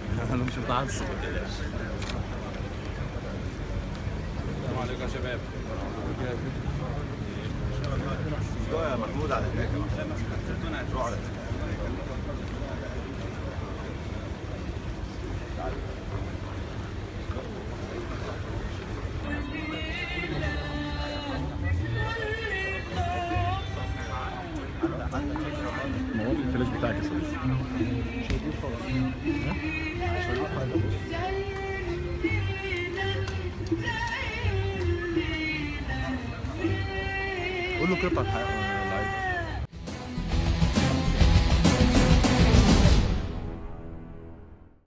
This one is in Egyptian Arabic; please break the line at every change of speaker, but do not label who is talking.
انا مش متعصب
السلام عليكم يا شباب
يا محمود على هناك روح على
مواد الفلاش بتاعك يا صديقي قول له قطع الحيوان